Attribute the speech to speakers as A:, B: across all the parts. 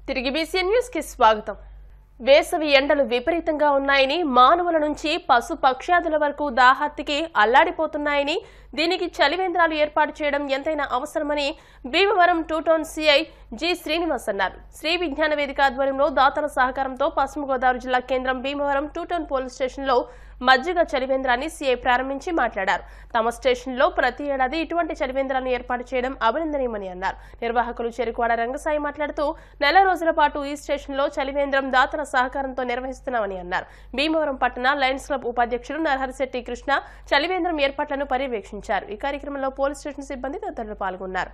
A: తిరిగి BCN news కి స్వాగతం వేసవి ఎండలు విపరీతంగా ఉన్నాయని మానవుల నుంచి పశు పక్ష్యాదుల వరకు దాహార్తికి అల్లాడిపోతున్నాయని దీనికి చలివేంద్రాలు ఏర్పాటు చేయడం ఎంతైనా అవసరమని Bhimavaram two town CI G Srinivas అన్నారు శ్రీ విజ్ఞాన వేదిక ఆధ్వర్యంలో దాతల సహకారంతో పశ్చిమ గోదావరి జిల్లా కేంద్రం భీమవరం టూ టౌన్ పోలీస్ స్టేషన్లో మజ్జిగ చలివేంద్రాన్ని సీఐ ప్రారంభించి మాట్లాడారు తమ స్టేషన్లో ప్రతి ఏడాది ఇటువంటి చలివేంద్రాన్ని ఏర్పాటు చేయడం అభినందనీయమని అన్నారు నిర్వాహకులు చెరుకువాడ రంగసాయి మాట్లాడుతూ నెల రోజుల పాటు ఈ స్టేషన్లో చలివేంద్రం దాతల సహకారంతో నిర్వహిస్తున్నామని అన్నారు భీమవరం పట్టణ లయన్స్ క్లబ్ ఉపాధ్యక్షుడు నరహరిశెట్టి కృష్ణ చలివేంద్రం ఏర్పాట్లను పర్యవేక్షించారు ఈ కార్యక్రమంలో పోలీస్ స్టేషన్ సిబ్బంది తదితరులు పాల్గొన్నారు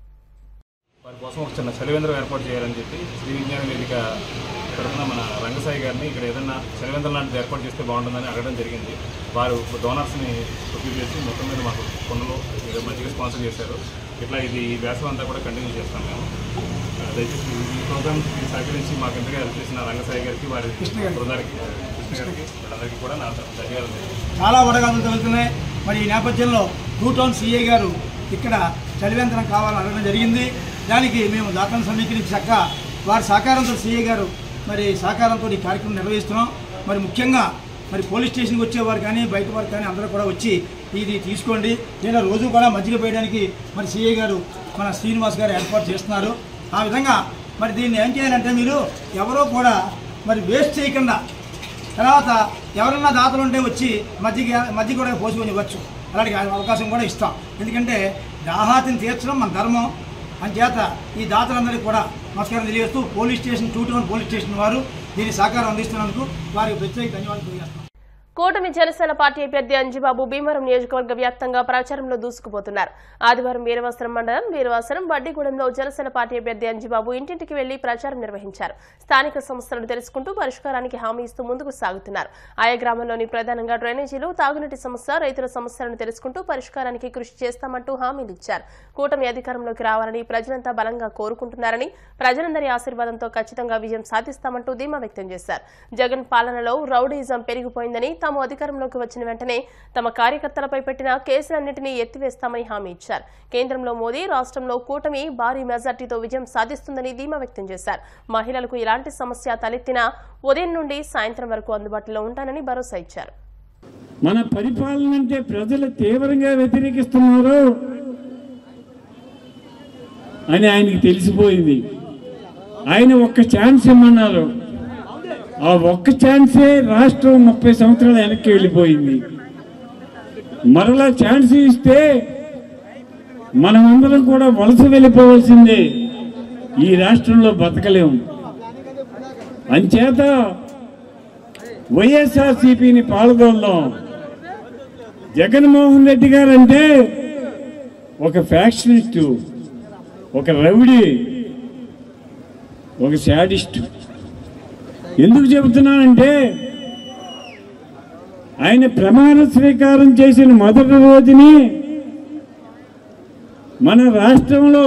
B: వారి కోసం ఒక చిన్న చలివేంద్రం ఏర్పాటు చేయాలని చెప్పి శ్రీ విజ్ఞాన వేదిక తరఫున మన రంగసాయి గారిని ఇక్కడ ఏదైనా చలివేంద్రం లాంటిది ఏర్పాటు చేస్తే బాగుంటుందని అడగడం జరిగింది వారు డోనర్స్ని ప్రొక్యూర్ చేసి మొత్తం మీద మాకు కొనులు ఏదో మంచిగా స్పాన్సర్ చేశారు ఇట్లా ఇది ఈ వేసవి అంతా కూడా కంటిన్యూ చేస్తాం మేము ఆ, దయచేసి ఈ ప్రోగ్రామ్కి సహకరించి మాకు ఎంతగా హెల్ప్ చేసిన రంగసాయి గారికి వారి బృందానికి కృష్ణ గారికి వీళ్ళందరికీ కూడా నా ధన్యవాదాలు
C: చాలా వడగాలు తగులుతున్నాయి మరి ఈ నేపథ్యంలో టూ టౌన్ సిఐ గారు ఇక్కడ చలివేంద్రం కావాలని అడగడం జరిగింది దానికి మేము దాతలను సమీకరించి చక్క వారి సహకారంతో సిఐ గారు మరి సహకారంతో ఈ కార్యక్రమం నిర్వహిస్తున్నాం మరి ముఖ్యంగా మరి పోలీస్ స్టేషన్కి వచ్చేవారు కానీ బయట వారు కానీ అందరూ కూడా వచ్చి ఇది తీసుకోండి లేదా రోజు కూడా మజ్జిగ పోయడానికి మరి సిఐ గారు మన శ్రీనివాస్ గారు ఏర్పాటు చేస్తున్నారు ఆ విధంగా మరి దీన్ని ఏం చేయాలంటే మీరు ఎవరో కూడా మరి వేస్ట్ చేయకుండా తర్వాత ఎవరన్నా దాతలు ఉంటే వచ్చి మజ్జిగ మజ్జిగ కూడా పోసుకొని ఇవ్వచ్చు అలాంటి అవకాశం కూడా ఇస్తాం ఎందుకంటే దాహాతిని తీర్చడం మన ధర్మం అంచేత ఈ దాతలందరికీ కూడా నమస్కారం తెలియజేస్తూ police station two town police station వారు దీని సహకారం అందిస్తున్నందుకు వారికి ప్రత్యేక ధన్యవాదాలు తెలియజేస్తాం
A: కూటమి జనసేన పార్టీ అభ్యర్థి అంజిబాబు భీమవరం నియోజకవర్గ వ్యాప్తంగా ప్రచారంలో దూసుకుపోతున్నారు ఆదివారం వీరవసరం మండలం వీరవసరం బడ్డిగూడెంలో జనసేన పార్టీ అభ్యర్థి అంజిబాబు ఇంటింటికి వెళ్లి ప్రచారం నిర్వహించారు స్థానిక సమస్యలను తెలుసుకుంటూ పరిష్కారానికి హామీ ఇస్తూ ముందుకు సాగుతున్నారు ఆయా గ్రామంలోని ప్రధానంగా డ్రైనేజీలు తాగునీటి సమస్య రైతుల సమస్యలను తెలుసుకుంటూ పరిష్కారానికి కృషి చేస్తామంటూ హామీలు ఇచ్చారు కూటమి అధికారంలోకి రావాలని ప్రజలంతా బలంగా కోరుకుంటున్నారని ప్రజలందరి ఆశీర్వాదంతో ఖచ్చితంగా విజయం సాధిస్తామంటూ ధీమా వ్యక్తం చేశారు జగన్ పాలనలో రౌడీజం పెరిగిపోయిందని తాము అధికారంలోకి వచ్చిన వెంటనే తమ కార్యకర్తలపై పెట్టిన కేసులన్నింటినీ ఎత్తివేస్తామని హామీ ఇచ్చారు కేంద్రంలో మోదీ రాష్ట్రంలో కూటమి భారీ మెజార్టీతో విజయం సాధిస్తుందని ధీమా వ్యక్తం చేశారు మహిళలకు ఇలాంటి సమస్య తలెత్తినా ఉదయం నుండి సాయంత్రం వరకు అందుబాటులో ఉంటానని భరోసా ఇచ్చారు
D: మన పరిపాలన అంటే ప్రజలు తీవ్రంగా వ్యతిరేకిస్తున్నారు అని ఆయనకి తెలిసిపోయింది ఆయన ఒక్క ఛాన్స్ ఇమ్మన్నారు ఆ ఒక్క ఛాన్సే రాష్ట్రం ముప్పై సంవత్సరాలు వెనక్కి వెళ్ళిపోయింది మరలా ఛాన్స్ ఇస్తే మనమందరం కూడా వలస వెళ్ళిపోవాల్సిందే ఈ రాష్ట్రంలో బతకలేము అంచేత వైఎస్ఆర్సీపీని పాల్గొందాం జగన్మోహన్ రెడ్డి గారు అంటే ఒక ఫ్యాక్షనిస్టు ఒక రౌడీ ఒక శాడిస్ట్ ఎందుకు చెబుతున్నానంటే ఆయన ప్రమాణ స్వీకారం చేసిన మొదటి రోజుని మన రాష్ట్రంలో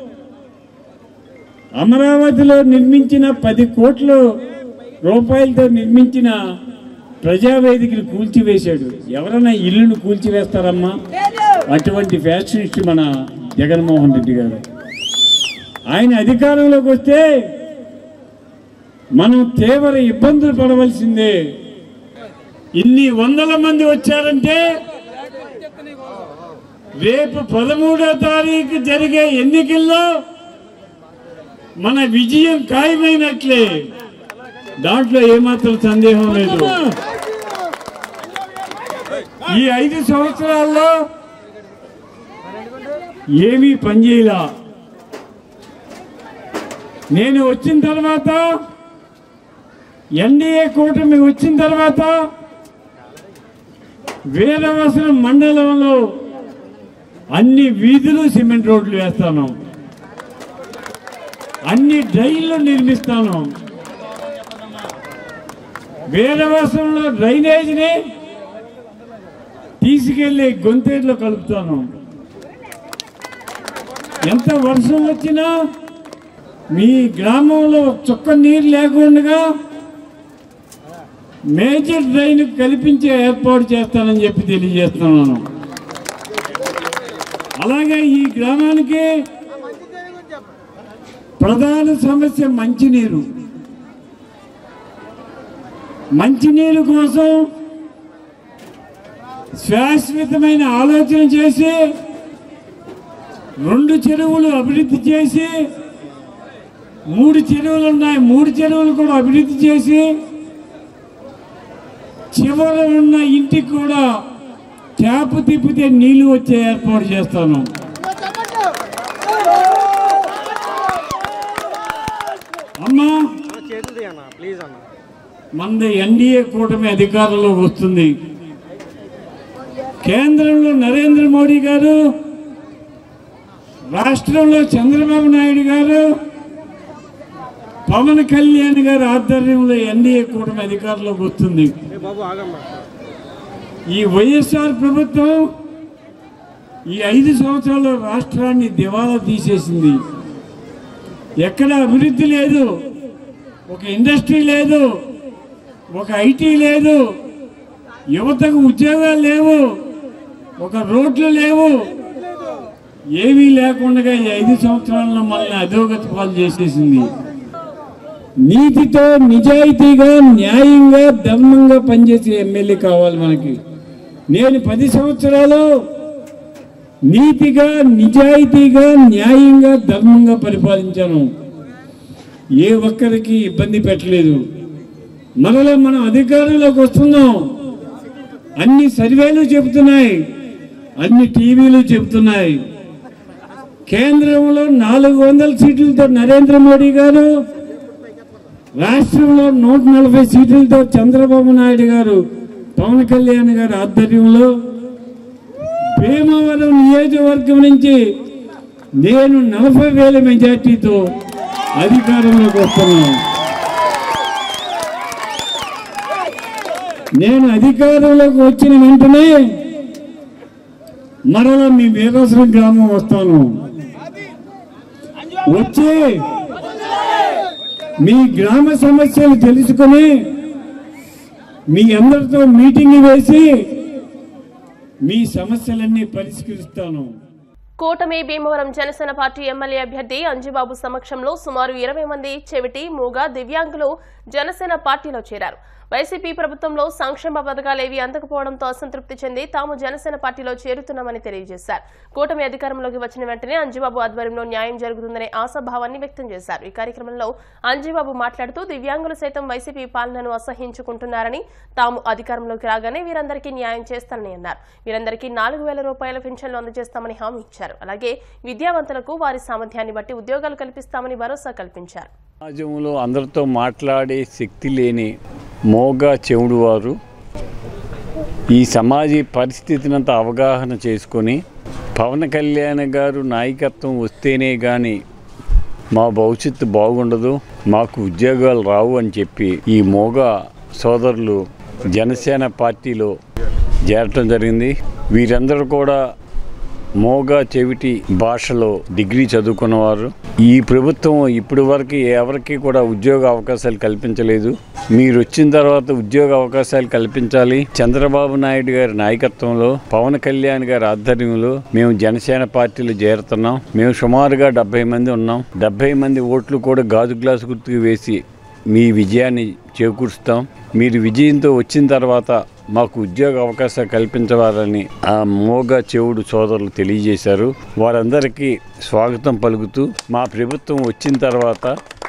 D: అమరావతిలో నిర్మించిన పది కోట్ల రూపాయలతో నిర్మించిన ప్రజావేదికను కూల్చివేశాడు ఎవరైనా ఇల్లును కూల్చివేస్తారమ్మా అటువంటి ఫ్యాషనిస్ట్ మన జగన్మోహన్ రెడ్డి గారు ఆయన అధికారంలోకి వస్తే మనం తీవ్ర ఇబ్బందులు పడవలసిందే ఇన్ని వందల మంది వచ్చారంటే రేపు పదమూడో తారీఖు జరిగే ఎన్నికల్లో మన విజయం ఖాయమైనట్లే దాంట్లో ఏమాత్రం సందేహం లేదు ఈ ఐదు సంవత్సరాల్లో ఏమీ పనిచేయలా నేను వచ్చిన తర్వాత ఎన్డీఏ కూటమి వచ్చిన తర్వాత వీరవసరం మండలంలో అన్ని వీధులు సిమెంట్ రోడ్లు వేస్తాను అన్ని డ్రైన్లు నిర్మిస్తాను వీరవసంలో డ్రైనేజీని తీసుకెళ్లి గొంతేట్లో కలుపుతాను ఎంత వర్షం వచ్చినా మీ గ్రామంలో ఒక చుక్క నీరు లేకుండా మేజర్ డ్రైన్ కల్పించే ఏర్పాటు చేస్తానని చెప్పి తెలియజేస్తున్నాను అలాగే ఈ గ్రామానికి ప్రధాన సమస్య మంచినీరు మంచినీరు కోసం శాశ్వతమైన ఆలోచన చేసి రెండు చెరువులు అభివృద్ధి చేసి మూడు చెరువులు ఉన్నాయి మూడు చెరువులు కూడా అభివృద్ధి చేసి చివర ఉన్న ఇంటికి కూడా ట్యాప్ తిప్పితే నీళ్లు వచ్చే ఏర్పాటు చేస్తాను అమ్మా
E: చేతుది అన్న ప్లీజ్ అన్న
D: మన ఎన్డీఏ కూటమి అధికారంలోకి వస్తుంది కేంద్రంలో నరేంద్ర మోడీ గారు రాష్ట్రంలో చంద్రబాబు నాయుడు గారు పవన్ కళ్యాణ్ గారి ఆధ్వర్యంలో ఎన్డీఏ కూటమి అధికారంలోకి వస్తుంది
E: ఏ బాబు ఆగమ్మా
D: ఈ వైఎస్ఆర్ ప్రభుత్వం ఈ ఐదు సంవత్సరాల్లో రాష్ట్రాన్ని దివాలా తీసేసింది ఎక్కడ అభివృద్ధి లేదు ఒక ఇండస్ట్రీ లేదు ఒక ఐటీ లేదు యువతకు ఉద్యోగాలు లేవు ఒక రోడ్లు లేవు ఏమీ లేకుండా ఈ ఐదు సంవత్సరాల్లో మనల్ని అధోగతి పాలు చేసేసింది నీతితో నిజాయితీగా న్యాయంగా ధర్మంగా పనిచేసే ఎమ్మెల్యే కావాలి మనకి నేను పది సంవత్సరాలు నీతిగా నిజాయితీగా న్యాయంగా ధర్మంగా పరిపాలించాను ఏ ఒక్కరికి ఇబ్బంది పెట్టలేదు మరలా మనం అధికారంలోకి వస్తున్నాం అన్ని సర్వేలు చెబుతున్నాయి అన్ని టీవీలు చెబుతున్నాయి కేంద్రంలో నాలుగు వందల సీట్లతో నరేంద్ర మోడీ గారు రాష్ట్రంలో నూట నలభై సీట్లతో చంద్రబాబు నాయుడు గారు పవన్ కళ్యాణ్ గారి ఆధ్వర్యంలో భీమవరం నియోజకవర్గం నుంచి నేను నలభై వేల మెజార్టీతో అధికారంలోకి వస్తున్నాను నేను అధికారంలోకి వచ్చిన వెంటనే మరలా మీ వీరాసరం గ్రామం వస్తాను వచ్చి మీ గ్రామ సమస్యలు తెలుసుకొని మీ అందరితో మీటింగ్ వేసి మీ సమస్యలన్నీ పరిష్కరిస్తాను
A: కూటమి భీమవరం జనసేన పార్టీ ఎమ్మెల్యే అభ్యర్థి అంజుబాబు సమక్షంలో సుమారు ఇరవై మంది చెవిటి మూగ దివ్యాంగులు జనసేన పార్టీలో చేరారు వైసీపీ ప్రభుత్వంలో సంక్షేమ పథకాలేవి అందకపోవడంతో అసంతృప్తి చెంది తాము జనసేన పార్టీలో చేరుతున్నామని తెలియజేశారు కూటమి అధికారంలోకి వచ్చిన వెంటనే అంజుబాబు ఆధ్వర్యంలో న్యాయం జరుగుతుందనే ఆశాభావాన్ని వ్యక్తం చేశారు ఈ కార్యక్రమంలో అంజుబాబు మాట్లాడుతూ దివ్యాంగులు సైతం వైసీపీ పాలనను అసహించుకుంటున్నారని తాము అధికారంలోకి రాగానే వీరందరికీ న్యాయం చేస్తానని అన్నారు వీరందరికీ నాలుగు వేల రూపాయల పెన్షన్లు అందజేస్తామని హామీ ఇచ్చారు అలాగే విద్యావంతులకు వారి సామర్థ్యాన్ని బట్టి ఉద్యోగాలు కల్పిస్తామని భరోసా కల్పించారు
F: సమాజంలో అందరితో మాట్లాడే శక్తి లేని మోగ చెవుడు వారు ఈ సమాజ పరిస్థితినంతా అవగాహన చేసుకొని పవన్ కళ్యాణ్ గారు నాయకత్వం వస్తేనే కానీ మా భవిష్యత్తు బాగుండదు మాకు ఉద్యోగాలు రావు అని చెప్పి ఈ మోగ సోదరులు జనసేన పార్టీలో చేరటం జరిగింది వీరందరూ కూడా మోగ చెవిటి భాషలో డిగ్రీ చదువుకున్నవారు ఈ ప్రభుత్వం ఇప్పటి వరకు ఎవరికి కూడా ఉద్యోగ అవకాశాలు కల్పించలేదు మీరు వచ్చిన తర్వాత ఉద్యోగ అవకాశాలు కల్పించాలి చంద్రబాబు నాయుడు గారి నాయకత్వంలో పవన్ కళ్యాణ్ గారి ఆధ్వర్యంలో మేము జనసేన పార్టీలో చేరుతున్నాం మేము సుమారుగా డెబ్బై మంది ఉన్నాం డెబ్బై మంది ఓట్లు కూడా గాజు గ్లాసు గుర్తుకు వేసి మీ విజయాన్ని చేకూరుస్తాం మీరు విజయంతో వచ్చిన తర్వాత మాకు ఉద్యోగ అవకాశాలు కల్పించవాలని ఆ మోగ చెవుడు సోదరులు తెలియజేశారు వారందరికీ స్వాగతం పలుకుతూ మా ప్రభుత్వం వచ్చిన తర్వాత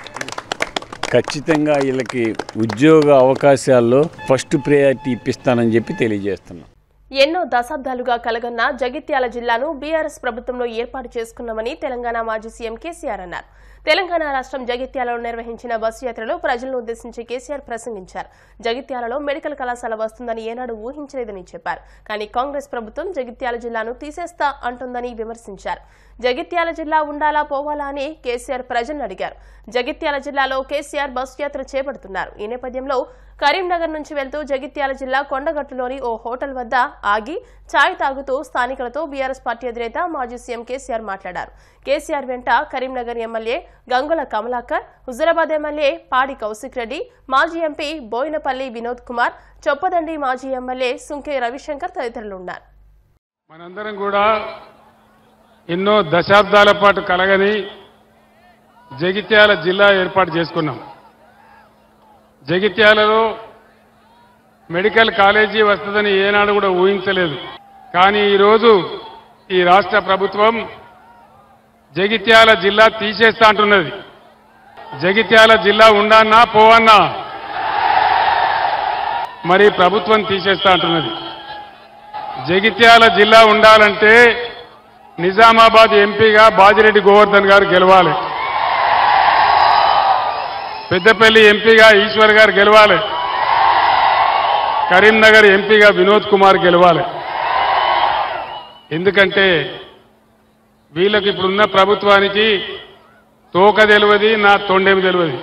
F: ఖచ్చితంగా వీళ్ళకి ఉద్యోగ అవకాశాల్లో ఫస్ట్ ప్రయారిటీ ఇప్పిస్తానని చెప్పి తెలియజేస్తున్నాం
A: ఎన్నో దశాబ్దాలుగా కలగన్న జగిత్యాల జిల్లాను బీఆర్ఎస్ ప్రభుత్వంలో ఏర్పాటు చేసుకున్నామని తెలంగాణ మాజీ సీఎం కేసీఆర్ అన్నారు తెలంగాణ రాష్ట్రం జగిత్యాలలో నిర్వహించిన బస్సు యాత్రలో ప్రజలను ఉద్దేశించి కేసీఆర్ ప్రసంగించారు జగిత్యాలలో మెడికల్ కళాశాల వస్తుందని ఏనాడు ఊహించలేదని చెప్పారు కానీ కాంగ్రెస్ ప్రభుత్వం జగిత్యాల జిల్లాను తీసేస్తా అంటుందని విమర్శించారు జగిత్యాల జిల్లా ఉండాలా పోవాలా అని కేసీఆర్ ప్రజలను అడిగారు జగిత్యాల జిల్లాలో కేసీఆర్ బస్సు యాత్ర చేపడుతున్నారు ఈ నేపథ్యంలో కరీంనగర్ నుంచి వెళ్తూ జగిత్యాల జిల్లా కొండగట్టులోని ఓ హోటల్ వద్ద ఆగి ఛాయ్ తాగుతూ స్థానికులతో బీఆర్ఎస్ పార్టీ అధినేత మాజీ సీఎం కేసీఆర్ మాట్లాడారు కేసీఆర్ వెంట కరీంనగర్ ఎమ్మెల్యే గంగుల కమలాకర్ హుజురాబాద్ ఎమ్మెల్యే పాడి కౌశిక్ రెడ్డి మాజీ ఎంపీ బోయినపల్లి వినోద్ కుమార్ చొప్పదండి మాజీ ఎమ్మెల్యే సుంకే రవిశంకర్ తదితరులు ఉన్నారు
G: మనందరం కూడా ఎన్నో దశాబ్దాల పాటు కలగని జగిత్యాల జిల్లా ఏర్పాటు చేసుకున్నాం జగిత్యాలలో మెడికల్ కాలేజీ వస్తుందని ఏనాడు కూడా ఊహించలేదు కానీ ఈరోజు ఈ రాష్ట్ర ప్రభుత్వం జగిత్యాల జిల్లా తీసేస్తా అంటున్నది జగిత్యాల జిల్లా ఉండన్నా పోవన్నా మరి ప్రభుత్వం తీసేస్తా అంటున్నది జగిత్యాల జిల్లా ఉండాలంటే నిజామాబాద్ ఎంపీగా బాజిరెడ్డి గోవర్ధన్ గారు గెలవాలి పెద్దపల్లి ఎంపీగా ఈశ్వర్ గారు గెలవాలి కరీంనగర్ ఎంపీగా వినోద్ కుమార్ గెలవాలి ఎందుకంటే వీళ్ళకి ఇప్పుడున్న ప్రభుత్వానికి తోక తెలియదు నా తొండేమి తెలియదు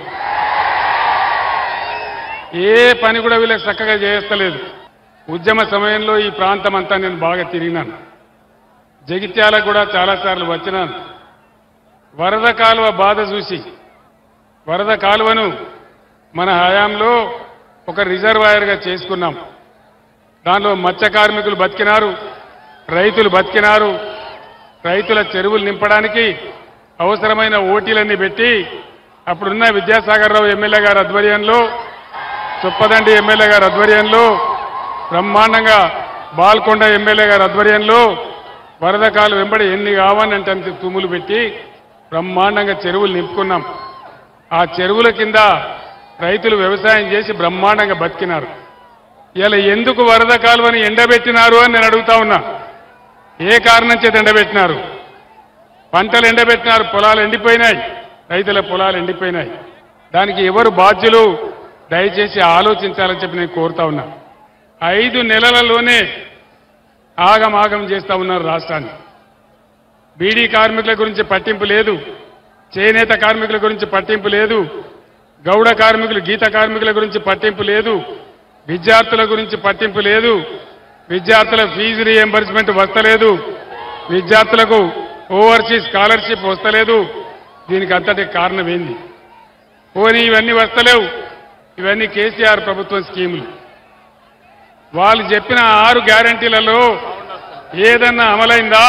G: ఏ పని కూడా వీళ్ళకి చక్కగా చేస్తలేదు ఉద్యమ సమయంలో ఈ ప్రాంతం అంతా నేను బాగా తిరిగినాను జగిత్యాల కూడా చాలాసార్లు వచ్చినాను వరద కాలువ బాధ చూసి వరద కాలువను మన హయాంలో ఒక రిజర్వాయర్గా చేసుకున్నాం దానిలో మత్స్య కార్మికులు బతికినారు రైతులు బతికినారు రైతుల చెరువులు నింపడానికి అవసరమైన ఓటీలన్నీ పెట్టి అప్పుడున్న విద్యాసాగర్ రావు ఎమ్మెల్యే గారి ఆధ్వర్యంలో చొప్పదండి ఎమ్మెల్యే గారి ఆధ్వర్యంలో బ్రహ్మాండంగా బాల్కొండ ఎమ్మెల్యే గారి ఆధ్వర్యంలో వరద కాలు వెంబడి ఎన్ని కావాలంటే అంత తుమ్ములు పెట్టి బ్రహ్మాండంగా చెరువులు నింపుకున్నాం ఆ చెరువుల కింద రైతులు వ్యవసాయం చేసి బ్రహ్మాండంగా బతికినారు ఇలా ఎందుకు వరద కాలువని ఎండబెట్టినారు అని నేను అడుగుతా ఉన్నా ఏ కారణం చేత ఎండబెట్టినారు పంటలు ఎండబెట్టినారు పొలాలు ఎండిపోయినాయి రైతుల పొలాలు ఎండిపోయినాయి దానికి ఎవరు బాధ్యులు దయచేసి ఆలోచించాలని చెప్పి నేను కోరుతా ఉన్నా ఐదు నెలలలోనే ఆగమాగం చేస్తా ఉన్నారు రాష్ట్రాన్ని బీడీ కార్మికుల గురించి పట్టింపు లేదు చేనేత కార్మికుల గురించి పట్టింపు లేదు గౌడ కార్మికులు గీత కార్మికుల గురించి పట్టింపు లేదు విద్యార్థుల గురించి పట్టింపు లేదు విద్యార్థుల ఫీజు రీఎంబర్స్మెంట్ వస్తలేదు విద్యార్థులకు ఓవర్సీస్ స్కాలర్షిప్ వస్తలేదు దీనికి అంతటి కారణం ఏంది పోనీ ఇవన్నీ వస్తలేవు ఇవన్నీ కేసీఆర్ ప్రభుత్వం స్కీములు వాళ్ళు చెప్పిన ఆరు గ్యారంటీలలో ఏదన్నా అమలైందా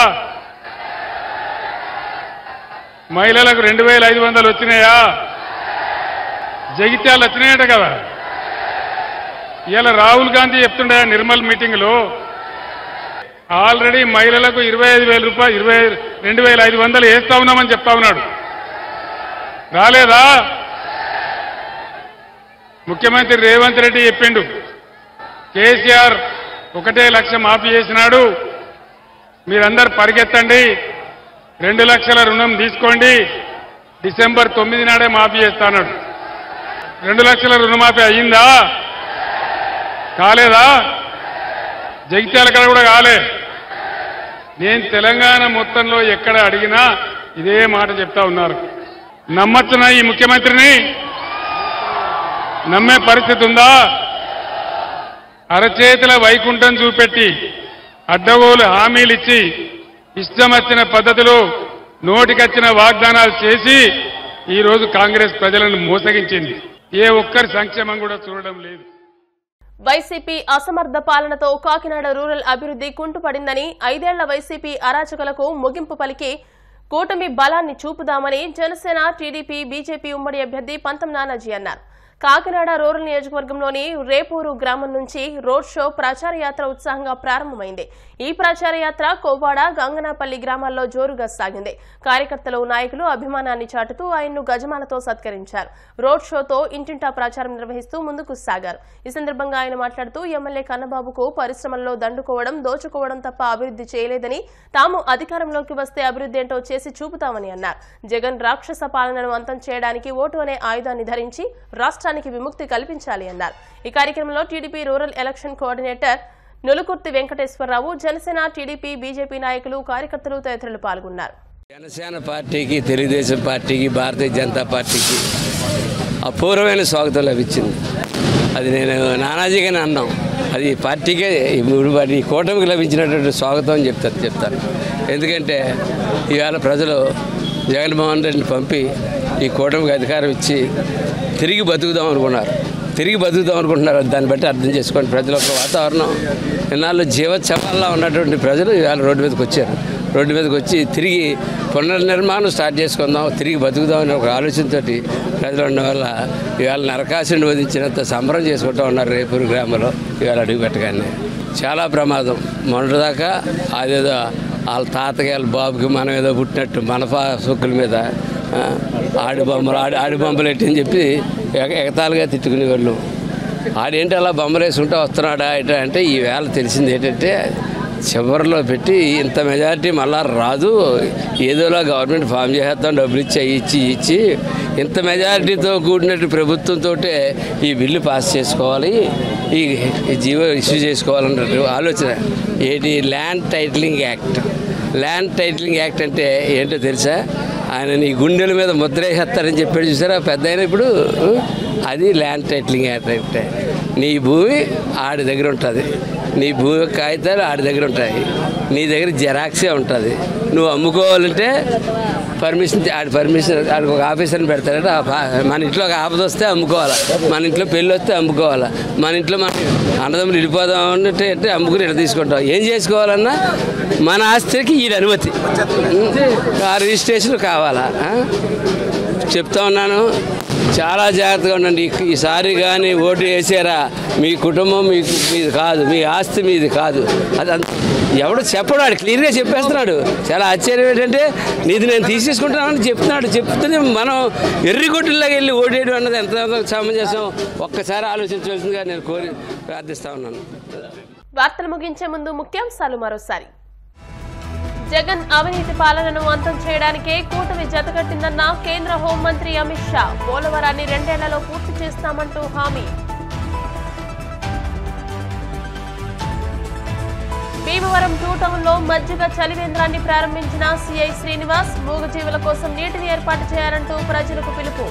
G: మహిళలకు రెండు వేల ఐదు వందలు వచ్చినాయా జగిత్యాలు వచ్చినాయట కదా ఇలా రాహుల్ గాంధీ చెప్తుండే నిర్మల్ మీటింగ్లో ఆల్రెడీ మహిళలకు ఇరవై ఐదు వేల రూపాయలు ఇరవై రెండు వేల ఐదు వందలు వేస్తా ఉన్నామని చెప్తా ఉన్నాడు రాలేదా ముఖ్యమంత్రి రేవంత్ రెడ్డి చెప్పిండు కేసీఆర్ ఒకటే లక్ష మాఫీ చేసినాడు మీరందరు పరిగెత్తండి రెండు లక్షల రుణం తీసుకోండి డిసెంబర్ తొమ్మిది నాడే మాఫీ చేస్తాడు రెండు లక్షల రుణమాఫీ అయ్యిందా కాలేదా జగిత్యాల కాడ కూడా కాలే నేను తెలంగాణ మొత్తంలో ఎక్కడ అడిగినా ఇదే మాట చెప్తా ఉన్నారు నమ్మచ్చునా ఈ ముఖ్యమంత్రిని నమ్మే పరిస్థితి ఉందా అరచేతుల వైకుంఠం చూపెట్టి అడ్డగోలు హామీలు ఇచ్చి ఇష్టం వచ్చిన పద్ధతిలో నోటికొచ్చిన వాగ్దానాలు చేసి ఈ రోజు కాంగ్రెస్ ప్రజలను మోసగించింది ఏ ఒక్కరి సంక్షేమం కూడా చూడడం లేదు
A: వైసీపీ అసమర్థ పాలనతో కాకినాడ రూరల్ అభివృద్ధి కుంటుపడిందని ఐదేళ్ల వైసీపీ అరాచకలకు ముగింపు పలికి కూటమి బలాన్ని చూపుదామని జనసేన టీడీపీ బీజేపీ ఉమ్మడి అభ్యర్థి పంతం నానాజీ అన్నారు కాకినాడ రూరల్ నియోజకవర్గంలోని రేపూరు గ్రామం నుంచి రోడ్ షో ప్రచార యాత్ర ఉత్సాహంగా ప్రారంభమైంది ఈ ప్రచార యాత్ర కోవాడ గంగనాపల్లి గ్రామాల్లో జోరుగా సాగింది కార్యకర్తలు నాయకులు అభిమానాన్ని చాటుతూ ఆయన్ను గజమాలతో సత్కరించారు రోడ్ షోతో ఇంటింటా ప్రచారం నిర్వహిస్తూ ముందుకు సాగారు ఈ సందర్భంగా ఆయన మాట్లాడుతూ ఎమ్మెల్యే కన్నబాబుకు పరిశ్రమల్లో దండుకోవడం దోచుకోవడం తప్ప అభివృద్ధి చేయలేదని తాము అధికారంలోకి వస్తే అభివృద్ధి ఏంటో చేసి చూపుతామని అన్నారు జగన్ రాక్షస పాలనను అంతం చేయడానికి ఓటు అనే ఆయుధాన్ని ధరించి రాష్ట్రానికి విముక్తి కల్పించాలి అన్నారు ఈ కార్యక్రమంలో TDP rural election coordinator Nulukurthi Venkateswararao Janasena TDP BJP నాయకులు కార్యకర్తలు తదితరులు పాల్గొన్నారు
H: జనసేన పార్టీకి తెలుగుదేశం పార్టీకి భారతీయ జనతా పార్టీకి అపూర్వమైన స్వాగతం లభించింది అది నేను నానాజీగానే అన్నాం అది పార్టీకే ఇప్పుడు వాటి కూటమికి లభించినటువంటి స్వాగతం అని చెప్తారు చెప్తారు ఎందుకంటే ఇవాళ ప్రజలు జగన్మోహన్ రెడ్డిని పంపి ఈ కూటమికి అధికారం ఇచ్చి తిరిగి బతుకుదాం అనుకున్నారు తిరిగి బతుకుదాం అనుకుంటున్నారు దాన్ని బట్టి అర్థం చేసుకోండి ప్రజల యొక్క వాతావరణం ఇన్నాళ్ళు జీవోత్సవాల్లో ఉన్నటువంటి ప్రజలు ఇవాళ రోడ్డు మీదకి వచ్చారు రోడ్డు మీదకి వచ్చి తిరిగి పునర్నిర్మాణం స్టార్ట్ చేసుకుందాం తిరిగి బతుకుదాం అనే ఒక ఆలోచనతోటి ప్రజలు ఉండడం వల్ల ఇవాళ నరకాసుని వధించినంత సంబరం చేసుకుంటూ ఉన్నారు రేపూరు గ్రామంలో ఇవాళ అడుగు పెట్టగానే చాలా ప్రమాదం మొన్నటిదాకా అదేదో వాళ్ళ తాతకి వాళ్ళ బాబుకి మనం ఏదో పుట్టినట్టు మన పా సొక్కుల మీద ఆ, ఆడి బొమ్మలు ఆడి ఆడి బొమ్మలు ఎట్టని చెప్పి ఎగ- ఎగతాళిగా తిట్టుకునేవాళ్ళు ఆడేంటి అలా బొమ్మలు వేసుకుంటూ వస్తున్నాడా ఏంటంటే అంటే ఈవేళ తెలిసింది ఏంటంటే చివరిలో పెట్టి ఇంత మెజారిటీ మళ్ళా రాదు ఏదోలా గవర్నమెంట్ ఫామ్ చేసేద్దాం డబ్బులు ఇచ్చి అవి ఇచ్చి ఇచ్చి ఇంత మెజారిటీతో కూడినట్టు ప్రభుత్వంతో ఈ బిల్లు పాస్ చేసుకోవాలి ఈ ఈ జీవో ఇష్యూ చేసుకోవాలన్నట్టు ఆలోచన ఏంటి land titling act land titling act అంటే ఏంటో తెలుసా ఆయన నీ గుండెల మీద ముద్ర వేసేస్తారని చెప్పాడు చూసారా పెద్ద ఆయన ఇప్పుడు అది ల్యాండ్ టైటిలింగ్ యాక్ట్ అంటే నీ భూమి ఆడి దగ్గర ఉంటుంది నీ భూమి యొక్క కాగితాలు ఆడి దగ్గర ఉంటాయి నీ దగ్గర జెరాక్సే ఉంటుంది నువ్వు అమ్ముకోవాలంటే పర్మిషన్ ఆడి పర్మిషన్ ఆడికి ఒక ఆఫీసర్ని పెడతాడట ఆ పా- మన ఇంట్లో ఒక ఆపద వస్తే అమ్ముకోవాలి మన ఇంట్లో పెళ్ళి వస్తే అమ్ముకోవాలి మన ఇంట్లో మన అన్నదమ్ములు వెళ్ళిపోదాం అంటే అంటే అమ్ముకుని ఇట్లా తీసుకుంటాం ఏం చేసుకోవాలన్నా మన ఆస్తికి ఈ అనుమతి ఆ రిజిస్ట్రేషన్ కావాలా ఆ? చెప్తా ఉన్నాను చాలా జాగ్రత్తగా ఉండండి ఈ- ఈసారి కానీ ఓటు వేసారా మీ కుటుంబం మీకు మీది కాదు మీ ఆస్తి మీది కాదు అది అంత ఎవడు చెప్పడు వాడు క్లియర్గా చెప్పేస్తున్నాడు చాలా ఆశ్చర్యం ఏంటంటే నీది నేను తీసేసుకుంటున్నానని చెప్తున్నాడు చెప్తూనే మనం ఎర్రిగొట్టులాగా వెళ్ళి ఓటేయడం అన్నది ఎంత సమంజసం ఒక్కసారి ఆలోచించవలసిందిగా నేను కోరి ప్రార్థిస్తా ఉన్నాను
A: వార్తలు ముగించే ముందు ముఖ్యాంశాలు మరోసారి జగన్ అవినీతి పాలనను అంతం చేయడానికే కూటమి జతకట్టిందన్న కేంద్ర హోంమంత్రి అమిత్ షా పోలవరాన్ని రెండేళ్లలో పూర్తి చేస్తామంటూ హామీ భీమవరం టూ టౌన్ లో మజ్జిగ చలివేంద్రాన్ని ప్రారంభించిన సిఐ శ్రీనివాస్ మూగజీవుల కోసం నీటిని ఏర్పాటు చేయాలంటూ ప్రజలకు పిలుపు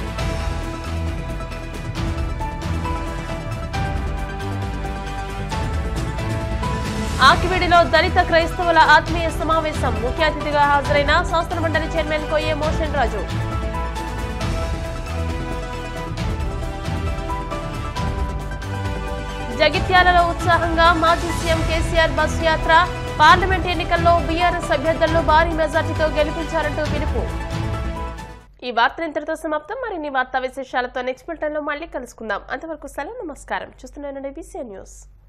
A: ఆకివీడిలో దళిత క్రైస్తవుల ఆత్మీయ సమావేశం ముఖ్య అతిథిగా హాజరైన శాసనమండలి చైర్మన్ కొయ్యే మోషన్ రాజు జగిత్యాలలో ఉత్సాహంగా మాజీ సీఎం కేసీఆర్ బస్సు యాత్ర పార్లమెంట్ ఎన్నికల్లో బీఆర్ఎస్ అభ్యర్థులను భారీ మెజార్టీతో గెలిపించారంటూ పిలుపు ఈ వార్తలు ఇంతటితో సమాప్తం మరిన్ని వార్తా విశేషాలతో నెక్స్ట్ బులెటిన్లో మళ్ళీ కలుసుకుందాం అంతవరకు సెలవు నమస్కారం చూస్తున్నానండి విసిఎన్ న్యూస్